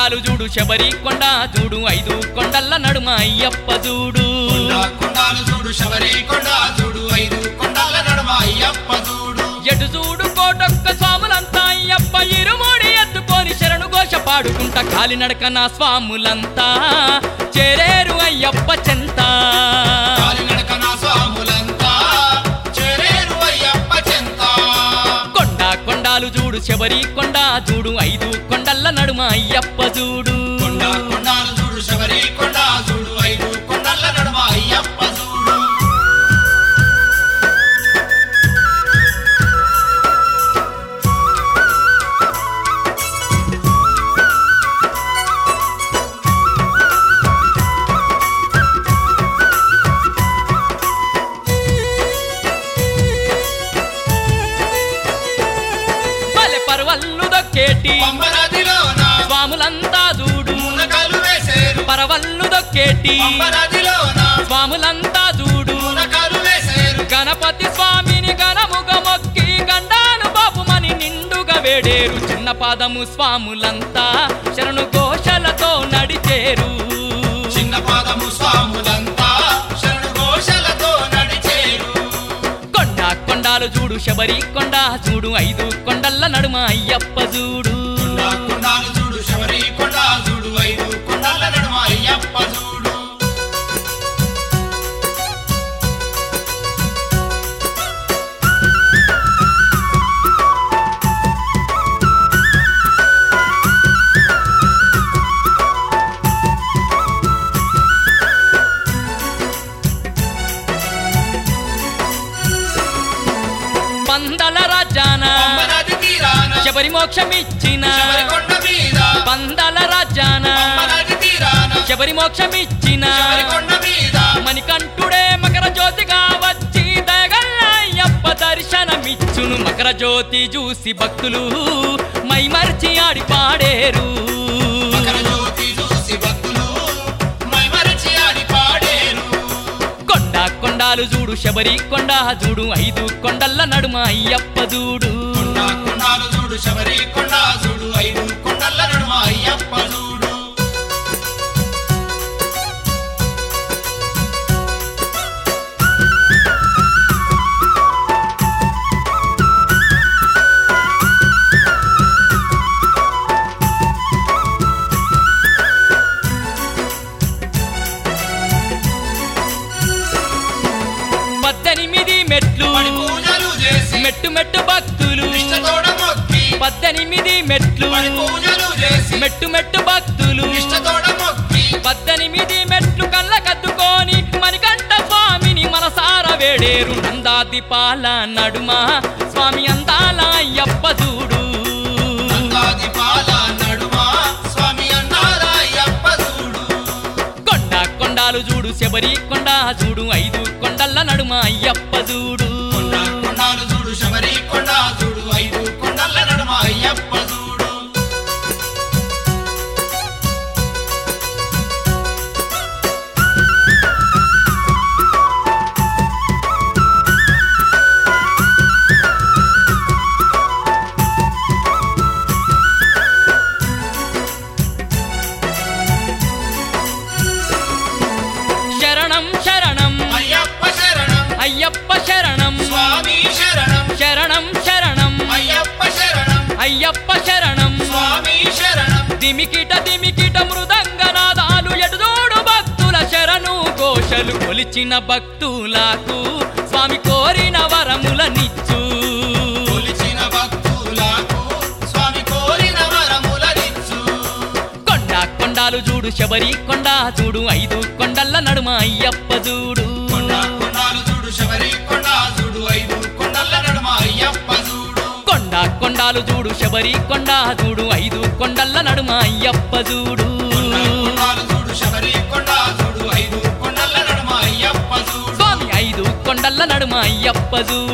కొండాలు చూడు శబరి కొండ చూడు ఐదు కొండల్ల నడుమ అయ్యప్ప చూడు కొండ కొండాలు చూడు శబరి కొండ చూడు ఐదు కొండాల నడుమ అయ్యప్ప చూడు ఎటు చూడు కోటొక్క స్వాములంతా అయ్యప్ప ఇరుముడి ఎత్తుకొని శరణు ఘోష పాడుకుంటా కాలినడక నా స్వాములంతా చేరేరు అయ్యప్ప చెంత కాలినడక నా స్వాములంతా చేరేరు అయ్యప్ప చెంత కొండ కొండాలు చూడు శబరి కొండ చూడు ఐదు కొండల్ల నడుమ అయ్యప్ప చూడు కొండ కొండాలు చూడు శబరి కొండ చూడు ఐదు కొండాల నడుమ అయ్యప్ప చూడు పల్లె పర్వల్లు దొక్కేటి పంబనదిలోన స్వాములంతా చూడు మునకలు వేసేరు పరవల్లు దొక్కేటి పంబనదిలోన స్వాములంతా చూడు మునకలు వేసేరు గణపతి స్వామిని గణముగ మొక్కి గండాను బాపుమని నిండుగా వేడేరు చిన్న పాదము స్వాములంతా శరణు ఘోషలతో నడిచేరు చిన్న పాదము స్వాములంతా శరణు ఘోషలతో నడిచేరు కొండ కొండాలు చూడు శబరి కొండ చూడు ఐదు కొండల్ల నడుమ అయ్యప్ప చూడు కొండ కొండాలు చూడు శబరి కొండ చూడు ఐదు కొండాల నడుమ అయ్యప్ప చూడు పందల రాజాన పంబనది తీరాన శబరి మోక్షమిచ్చిన శబరి కొండ మీద పందల రాజాన పంబనది తీరాన శబరి మోక్షమిచ్చిన శబరి కొండ మీద మణికంఠుడే మకర జ్యోతిగా వచ్చి దయగల్ల అయ్యప్ప దర్శనమిచ్చును మకర జ్యోతి చూసి భక్తులు మైమర్చి ఆడి పాడేరు మకర జ్యోతి చూసి భక్తులు మైమరచి ఆడి పాడేరు కొండ కొండాలు చూడు శబరి కొండ చూడు ఐదు కొండల్ల నడుమ అయ్యప్ప చూడు కొండ కొండాలు చూడు శబరి కొండ చూడు ఐదు కొండల నడుమ అయ్యప్ప చూడు పద్దెనిమిది మెట్లు పడి పూజలు చేసి మెట్టు మెట్టు భక్తులు ఇష్టతోడ మొక్కి పద్దెనిమిది మెట్లు పడి పూజలు చేసి మెట్టు మెట్టు భక్తులు ఇష్టతోడ మొక్కి పద్దెనిమిది మెట్లు కళ్ళ కద్దుకొని మణికంఠ స్వామిని మనసార వేడేరు నందాదిపాల నడుమ స్వామి అందాల అయ్యప్ప చూడు నందాది పాల నడుమ స్వామి అన్నారా అయ్యప్ప చూడు కొండ కొండాలు చూడు శబరి కొండ చూడు ఐదు కొండల్ల నడుమ అయ్యప్ప చూడు కొండ కొండాలు చూడు శబరి కొండ చూడు ఐదు కొండల నడుమ అయ్యప్ప చూడు శరణం శరణం అయ్యప్ప శరణం అయ్యప్ప శరణం స్వామి శరణం శరణం శరణం అయ్యప్ప శరణం అయ్యప్ప శరణం స్వామి శరణం దిమికిట దిమికిట మృదంగనాదాలు ఎటుదోడు భక్తుల శరణు ఘోషలు కొలిచిన భక్తులకు స్వామి కోరిన వరముల నిచ్చు కొలిచిన భక్తులకు స్వామి కోరిన వరములనిచ్చు కొండ కొండాలు చూడు శబరి కొండ చూడు ఐదు కొండల్ల నడుమ అయ్యప్ప చూడు కొండ కొండాలు చూడు శబరి కొండ చూడు ఐదు కొండల నడుమ అయ్యప్ప చూడు కొండ కొండాలు చూడు శబరి కొండ చూడు ఐదు కొండల్ల నడుమ అయ్యప్ప చూడు కొండ కొండాలు చూడు శబరి కొండ చూడు ఐదు కొండల నడుమ అయ్యప్ప చూడు స్వామి ఐదు కొండల్ల నడుమ అయ్యప్ప చూడు